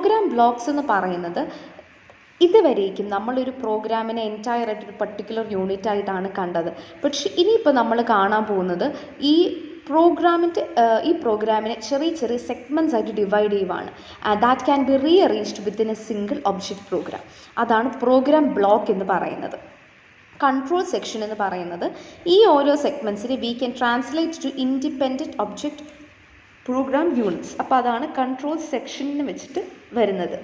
programme blocks എന്ന് പറയുന്നത് ഇതുവരേക്കും നമ്മളൊരു പ്രോഗ്രാമിനെ എൻറ്റയർ ആയിട്ട് ഒരു പർട്ടിക്കുലർ യൂണിറ്റ് ആയിട്ടാണ് കണ്ടത് പക്ഷെ ഇനിയിപ്പോൾ നമ്മൾ കാണാൻ പോകുന്നത് ഈ പ്രോഗ്രാമിൻ്റെ ഈ പ്രോഗ്രാമിനെ ചെറിയ ചെറിയ സെഗ്മെൻറ്റ്സ് ആയിട്ട് ഡിവൈഡ് ചെയ്യുവാണ് that can be rearranged within a single object program അതാണ് പ്രോഗ്രാം ബ്ലോക്ക് എന്ന് പറയുന്നത് കൺട്രോൾ സെക്ഷൻ എന്ന് പറയുന്നത് ഈ ഓരോ സെഗ്മെൻറ്റ്സിനെ we can translate to independent object program units അപ്പോൾ അതാണ് കൺട്രോൾ സെക്ഷനിന് വെച്ചിട്ട് വരുന്നത്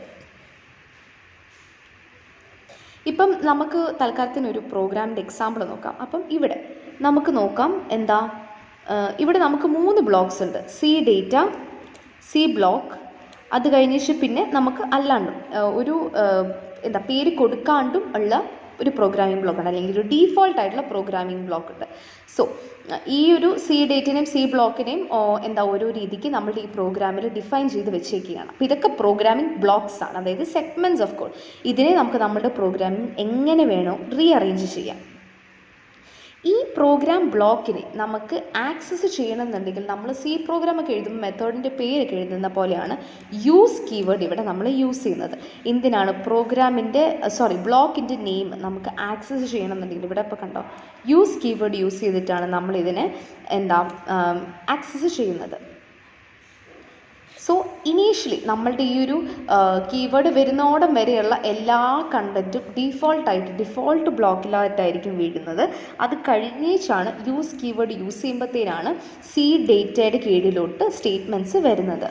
ഇപ്പം നമുക്ക് തൽക്കാലത്തിന് ഒരു പ്രോഗ്രാമിൻ്റെ എക്സാമ്പിൾ നോക്കാം അപ്പം ഇവിടെ നമുക്ക് നോക്കാം എന്താ ഏഹ് ഇവിടെ നമുക്ക് മൂന്ന് ബ്ലോക്സ് ഉണ്ട് സി ഡേറ്റ സി ബ്ലോക്ക് അത് കഴിഞ്ഞിട്ട് പിന്നെ നമുക്ക് അല്ലാണ്ടും ഏഹ് ഒരു ഏഹ് എന്താ പേര് കൊടുക്കാണ്ടും ഉള്ള ഒരു പ്രോഗ്രാമിംഗ് ബ്ലോക്ക് ഉണ്ട് അല്ലെങ്കിൽ ഒരു ഡീഫോൾട്ട് ആയിട്ടുള്ള പ്രോഗ്രാമിംഗ് ബ്ലോക്ക് ഉണ്ട് സോ ഈ ഒരു സി ഡേറ്റിനെയും സി ബ്ലോക്കിനെയും എന്താ ഓരോ രീതിക്ക് നമ്മളുടെ ഈ പ്രോഗ്രാമിൽ ഡിഫൈൻ ചെയ്ത് വെച്ചേക്കുകയാണ് അപ്പോൾ ഇതൊക്കെ പ്രോഗ്രാമിംഗ് ബ്ലോക്സ് ആണ് അതായത് സെഗ്മെൻറ്റ്സ് ഓഫ് കോഡ് ഇതിനെ നമുക്ക് നമ്മുടെ പ്രോഗ്രാമിംഗ് എങ്ങനെ വേണോ റീ അറേഞ്ച് ചെയ്യാം ഈ പ്രോഗ്രാം ബ്ലോക്കിനെ നമുക്ക് ആക്സസ് ചെയ്യണമെന്നുണ്ടെങ്കിൽ നമ്മൾ സി പ്രോഗ്രാം ഒക്കെ എഴുതുമ്പോൾ മെത്തേഡിൻ്റെ പേരൊക്കെ എഴുതുന്ന പോലെയാണ് യൂസ് കീവേഡ് ഇവിടെ നമ്മൾ യൂസ് ചെയ്യുന്നത് എന്തിനാണ് പ്രോഗ്രാമിൻ്റെ സോറി ബ്ലോക്കിൻ്റെ നെയിം നമുക്ക് ആക്സസ് ചെയ്യണമെന്നുണ്ടെങ്കിൽ ഇവിടെ ഇപ്പോൾ കണ്ടോ യൂസ് കീവേഡ് യൂസ് ചെയ്തിട്ടാണ് നമ്മളിതിനെ എന്താ ആക്സസ് ചെയ്യുന്നത് സോ ഇനീഷ്യലി നമ്മളുടെ ഈ ഒരു കീവേഡ് വരുന്നോടം വരെയുള്ള എല്ലാ കണ്ടൻറ്റും ഡീഫോൾട്ടായിട്ട് ഡിഫോൾട്ട് ബ്ലോക്കിലായിട്ടായിരിക്കും വീഴുന്നത് അത് കഴിഞ്ഞേച്ചാണ് യൂസ് കീവേഡ് യൂസ് ചെയ്യുമ്പോഴത്തേനാണ് സി ഡേറ്റയുടെ കീഴിലോട്ട് സ്റ്റേറ്റ്മെൻറ്റ്സ് വരുന്നത്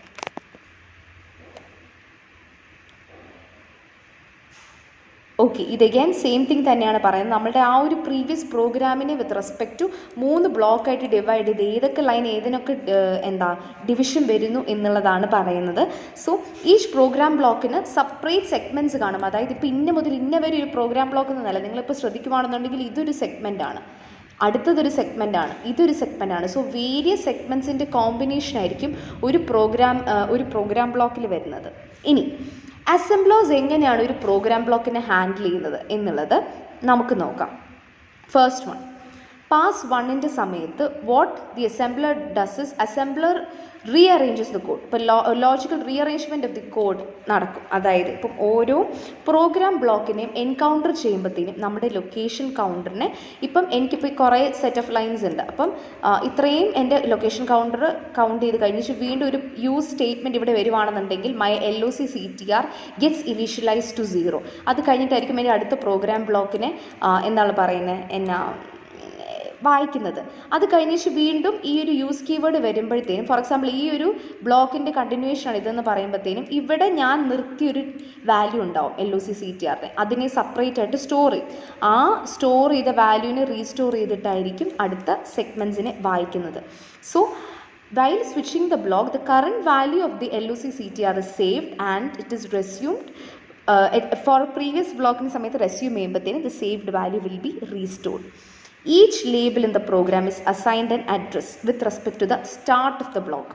ഓക്കെ ഇത് അഗൈൻ സെയിം തിങ് തന്നെയാണ് പറയുന്നത് നമ്മളുടെ ആ ഒരു പ്രീവിയസ് പ്രോഗ്രാമിനെ വിത്ത് റെസ്പെക്ട് ടു മൂന്ന് ബ്ലോക്കായിട്ട് ഡിവൈഡ് ചെയ്ത് ഏതൊക്കെ ലൈൻ ഏതിനൊക്കെ ഏഹ്, എന്താ ഡിവിഷൻ വരുന്നു എന്നുള്ളതാണ് പറയുന്നത് സോ ഈച്ച് പ്രോഗ്രാം ബ്ലോക്കിന് സെപ്പറേറ്റ് സെഗ്മെൻറ്റ്സ് കാണും അതായത് ഇപ്പോൾ ഇന്ന മുതൽ ഇന്ന വരെ ഒരു പ്രോഗ്രാം ബ്ലോക്ക് എന്നല്ല നിങ്ങളിപ്പോൾ ശ്രദ്ധിക്കുകയാണെന്നുണ്ടെങ്കിൽ ഇതൊരു സെഗ്മെൻ്റ് ആണ് അടുത്തതൊരു സെഗ്മെൻ്റ് ആണ് ഇതൊരു സെഗ്മെൻ്റ് ആണ് സോ വേരിയസ് സെഗ്മെൻറ്റ്സിൻ്റെ കോമ്പിനേഷൻ ആയിരിക്കും ഒരു പ്രോഗ്രാം ഒരു പ്രോഗ്രാം ബ്ലോക്കിൽ വരുന്നത് ഇനി അസംബ്ലേഴ്സ് എങ്ങനെയാണ് ഒരു പ്രോഗ്രാം ബ്ലോക്കിനെ ഹാൻഡിൽ ചെയ്യുന്നത് എന്നുള്ളത് നമുക്ക് നോക്കാം ഫസ്റ്റ് വൺ പാസ് വണ്ണിൻ്റെ സമയത്ത് what the assembler does is assembler rearranges the code ഇപ്പോൾ lo logical rearrangement of the code നടക്കും അതായത് ഇപ്പം ഓരോ പ്രോഗ്രാം ബ്ലോക്കിനെയും എൻകൗണ്ടർ ചെയ്യുമ്പോഴത്തേനും നമ്മുടെ ലൊക്കേഷൻ കൗണ്ടറിനെ ഇപ്പം എനിക്കിപ്പോൾ കുറേ സെറ്റ് ഓഫ് ലൈൻസ് ഉണ്ട് അപ്പം ആ, ഇത്രയും എൻ്റെ ലൊക്കേഷൻ കൗണ്ടർ കൗണ്ട് ചെയ്ത് കഴിഞ്ഞിട്ട് വീണ്ടും ഒരു യൂസ് സ്റ്റേറ്റ്മെൻറ്റ് ഇവിടെ വരുവാണെന്നുണ്ടെങ്കിൽ my L O C C T R gets initialise to zero അത് കഴിഞ്ഞിട്ടായിരിക്കും എൻ്റെ അടുത്ത പ്രോഗ്രാം ബ്ലോക്കിനെ ആ, എന്താണ് പറയുന്നത് എന്നാ വായിക്കുന്നത് അത് കഴിഞ്ഞിട്ട് വീണ്ടും ഈ ഒരു യൂസ് കീവേഡ് വരുമ്പോഴത്തേനും ഫോർ എക്സാമ്പിൾ ഈ ഒരു ബ്ലോക്കിൻ്റെ കണ്ടിന്യൂവേഷൻ ആണ് ഇതെന്ന് പറയുമ്പോഴത്തേനും ഇവിടെ ഞാൻ നിർത്തിയൊരു വാല്യൂ ഉണ്ടാവും L O C C T ആറിനെ അതിനെ സെപ്പറേറ്റ് ആയിട്ട് സ്റ്റോർ ചെയ്യും ആ സ്റ്റോർ ചെയ്ത വാല്യൂവിനെ റീസ്റ്റോർ ചെയ്തിട്ടായിരിക്കും അടുത്ത സെഗ്മെൻറ്റ്സിനെ വായിക്കുന്നത് so while switching the block the current value of the LOC CTR is saved and it is resumed uh, it- for previous ബ്ലോക്കിന് സമയത്ത് റെസ്യൂം ചെയ്യുമ്പോഴത്തേന് the saved value will be restored each label in the program is assigned an address with respect to the start of the block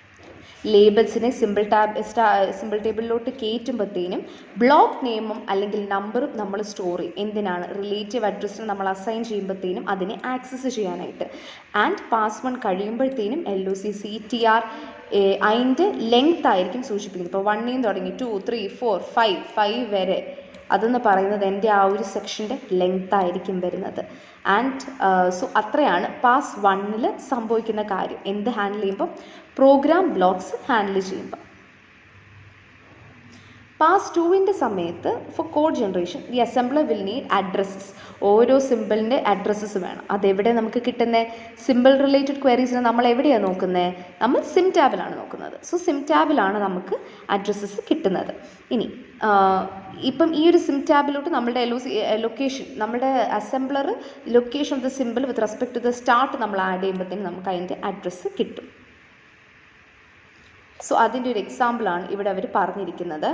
ലേബൽസിനെ simple tab simple ടേബിളിലോട്ട് കയറ്റുമ്പോഴത്തേനും block നെയിമും അല്ലെങ്കിൽ നമ്പറും നമ്മൾ സ്റ്റോർ ചെയ്യും എന്തിനാണ് റിലേറ്റീവ് അഡ്രസ്സിന് നമ്മൾ അസൈൻ ചെയ്യുമ്പോഴത്തേനും അതിനെ ആക്സസ് ചെയ്യാനായിട്ട് ആൻഡ് പാസ് വൺ കഴിയുമ്പോഴത്തേനും L O C C T R അതിൻ്റെ ലെങ്ത് ആയിരിക്കും സൂചിപ്പിക്കുന്നത് ഇപ്പോൾ വണ്ണിൽ നിന്ന് തുടങ്ങി two three four five five വരെ അതെന്ന് പറയുന്നത് എൻ്റെ ആ ഒരു സെക്ഷൻ്റെ ലെങ്ത് ആയിരിക്കും വരുന്നത് ആൻഡ് സോ അത്രയാണ് പാസ് വണ്ണിൽ സംഭവിക്കുന്ന കാര്യം എന്ത് ഹാൻഡിൽ ചെയ്യുമ്പോൾ പ്രോഗ്രാം ബ്ലോക്സ് ഹാൻഡിൽ ചെയ്യുമ്പോൾ പാസ് ടുവിൻ്റെ സമയത്ത് for code generation the assembler will need addresses ഓരോ സിമ്പിളിൻ്റെ അഡ്രസ്സസ് വേണം അതെവിടെ നമുക്ക് കിട്ടുന്നത് സിമ്പിൾ റിലേറ്റഡ് ക്വയറീസിന് നമ്മൾ എവിടെയാണ് നോക്കുന്നത് നമ്മൾ സിം ടാബിലാണ് നോക്കുന്നത് സോ സിം ടാബിലാണ് നമുക്ക് അഡ്രസ്സസ് കിട്ടുന്നത് ഇനി ആ, ഇപ്പം ഈ ഒരു സിം ടാബിലോട്ട് നമ്മുടെ എൽ ലൊക്കേഷൻ നമ്മുടെ assembler location of the simple with respect to the start നമ്മൾ ആഡ് ചെയ്യുമ്പോഴത്തേനും നമുക്ക് അതിൻ്റെ അഡ്രസ്സ് കിട്ടും സോ അതിൻ്റെ ഒരു എക്സാമ്പിളാണ് ഇവിടെ അവർ പറഞ്ഞിരിക്കുന്നത്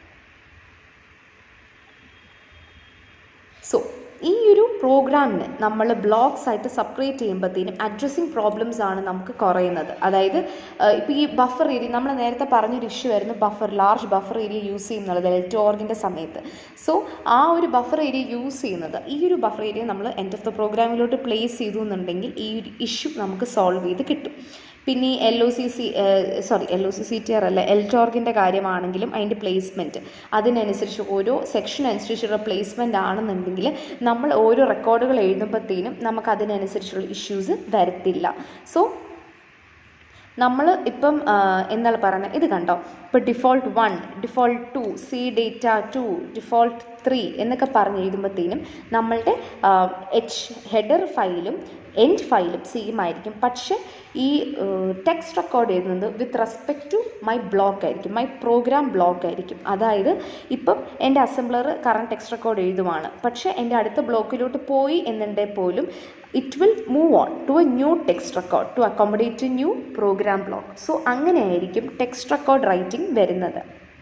സോ ഈ ഒരു പ്രോഗ്രാമിന് നമ്മൾ ബ്ലോക്സ് ആയിട്ട് സെപ്പറേറ്റ് ചെയ്യുമ്പോഴത്തേനും അഡ്രസ്സിങ് പ്രോബ്ലംസ് ആണ് നമുക്ക് കുറയുന്നത് അതായത് ഇപ്പോൾ ഈ ബഫർ ഏരിയ നമ്മൾ നേരത്തെ പറഞ്ഞൊരു ഇഷ്യൂ ആയിരുന്നു buffer large buffer area use ചെയ്യുന്നുള്ളത് ലെറ്റോർഗിൻ്റെ സമയത്ത് സോ ആ ഒരു ബഫർ ഏരിയ യൂസ് ചെയ്യുന്നത് ഈ ഒരു ബഫർ ഏരിയ നമ്മൾ എൻഡ് ഓഫ് ദ പ്രോഗ്രാമിലോട്ട് പ്ലേസ് ചെയ്തു എന്നുണ്ടെങ്കിൽ ഈ ഒരു ഇഷ്യൂ നമുക്ക് സോൾവ് ചെയ്ത് കിട്ടും പിന്നെ L O C C sorry L O C C T R അല്ല എൽ ടോർഗിൻ്റെ കാര്യമാണെങ്കിലും അതിൻ്റെ പ്ലേസ്മെൻറ്റ് അതിനനുസരിച്ച് ഓരോ സെക്ഷൻ അനുസരിച്ചുള്ള പ്ലേസ്മെൻ്റ് ആണെന്നുണ്ടെങ്കിൽ നമ്മൾ ഓരോ റെക്കോർഡുകൾ എഴുതുമ്പോഴത്തേനും നമുക്ക് അതിനനുസരിച്ചുള്ള ഇഷ്യൂസ് വരത്തില്ല സോ നമ്മൾ ഇപ്പം ആ, എന്താണ് പറയുന്നത് ഇത് കണ്ടോ ഇപ്പോൾ default one default two C data two default three എന്നൊക്കെ പറഞ്ഞ് എഴുതുമ്പോഴത്തേനും നമ്മളുടെ എച്ച് ഹെഡർ ഫയലും എൻഡ് ഫയലും സെയിം ആയിരിക്കും പക്ഷേ ഈ ടെക്സ്റ്റ് റെക്കോർഡ് ചെയ്യുന്നത് with respect to my block ആയിരിക്കും മൈ പ്രോഗ്രാം ബ്ലോക്ക് ആയിരിക്കും അതായത് ഇപ്പം എൻ്റെ അസംബ്ലർ കറണ്ട് ടെക്സ്റ്റ് റെക്കോർഡ് എഴുതുവാണ് പക്ഷേ എൻ്റെ അടുത്ത ബ്ലോക്കിലോട്ട് പോയി എന്നുണ്ടെങ്കിൽ പോലും it will move on to a new text record to accommodate a new program block so അങ്ങനെയായിരിക്കും ടെക്സ്റ്റ് റെക്കോർഡ് റൈറ്റിംഗ് വരുന്നത്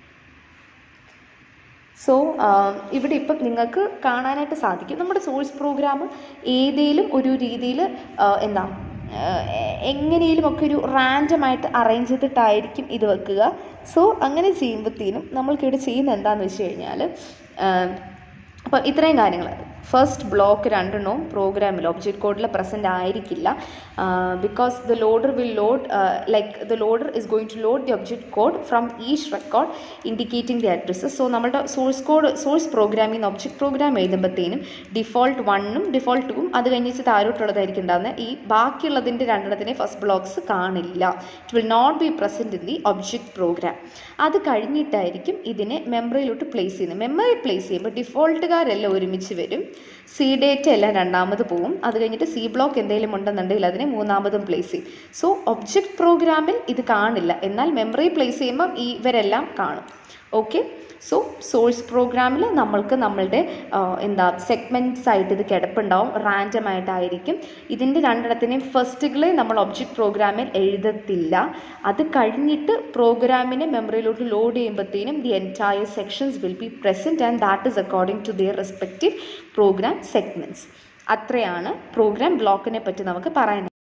സോ ഇവിടെ ഇപ്പം നിങ്ങൾക്ക് കാണാനായിട്ട് സാധിക്കും നമ്മുടെ സോഴ്സ് പ്രോഗ്രാം ഏതേലും ഒരു രീതിയിൽ എന്താ എങ്ങനെയും ഒക്കെ ഒരു റാൻഡമായിട്ട് അറേഞ്ച് ചെയ്തിട്ടായിരിക്കും ഇത് വെക്കുക സോ അങ്ങനെ ചെയ്യുമ്പോഴത്തേനും നമ്മൾക്കിവിടെ ചെയ്യുന്നത് എന്താണെന്ന് വെച്ച് കഴിഞ്ഞാൽ അപ്പോൾ ഇത്രയും കാര്യങ്ങൾ ഫസ്റ്റ് ബ്ലോക്ക് രണ്ടെണ്ണവും പ്രോഗ്രാമിൽ ഒബ്ജക്റ്റ് കോഡിൽ പ്രസൻറ്റ് ആയിരിക്കില്ല because the loader will load like the loader is going to load the object code from each record indicating the address so നമ്മുടെ സോഴ്സ് കോഡ് സോഴ്സ് പ്രോഗ്രാമിൽ നിന്ന് ഒബ്ജക്റ്റ് പ്രോഗ്രാം എഴുതുമ്പോഴത്തേനും default വണ്ണും default ടൂവും അത് കഴിഞ്ഞിട്ട് താഴോട്ടുള്ളതായിരിക്കും ഉണ്ടാകുന്നത് ഈ ബാക്കിയുള്ളതിൻ്റെ രണ്ടെണ്ണത്തിനെ ഫസ്റ്റ് ബ്ലോക്സ് കാണില്ല it will not be present in the object program അത് കഴിഞ്ഞിട്ടായിരിക്കും ഇതിനെ മെമ്മറിയിലോട്ട് പ്ലേസ് ചെയ്യുന്നത് മെമ്മറി പ്ലേസ് ചെയ്യുമ്പോൾ ഡിഫോൾട്ടുകാരെല്ലാം ഒരുമിച്ച് വരും സി ഡേറ്റ എല്ലാം രണ്ടാമത് പോവും അത് കഴിഞ്ഞിട്ട് സി ബ്ലോക്ക് എന്തെങ്കിലും ഉണ്ടെന്നുണ്ടെങ്കിൽ അതിനെ മൂന്നാമതും പ്ലേസ് ചെയ്യും സോ ഒബ്ജക്റ്റ് പ്രോഗ്രാമിൽ ഇത് കാണില്ല എന്നാൽ മെമ്മറി പ്ലേസ് ചെയ്യുമ്പം ഈ ഇവരെല്ലാം കാണും ഓക്കെ സോ സോഴ്സ് പ്രോഗ്രാമിൽ നമ്മൾക്ക് നമ്മളുടെ ആ, എന്താ സെഗ്മെൻറ്റ്സ് ആയിട്ട് ഇത് കിടപ്പുണ്ടാവും റാൻഡം ആയിട്ടായിരിക്കും ഇതിൻ്റെ രണ്ടിടത്തിനെയും ഫസ്റ്റുകളെ നമ്മൾ ഒബ്ജക്റ്റ് പ്രോഗ്രാമിൽ എഴുതത്തില്ല അത് കഴിഞ്ഞിട്ട് പ്രോഗ്രാമിനെ മെമ്മറിയിലോട്ട് ലോഡ് ചെയ്യുമ്പോഴത്തേനും the entire sections will be present and that is according to their respective program segments അത്രയാണ് പ്രോഗ്രാം ബ്ലോക്കിനെ പറ്റി നമുക്ക് പറയാൻ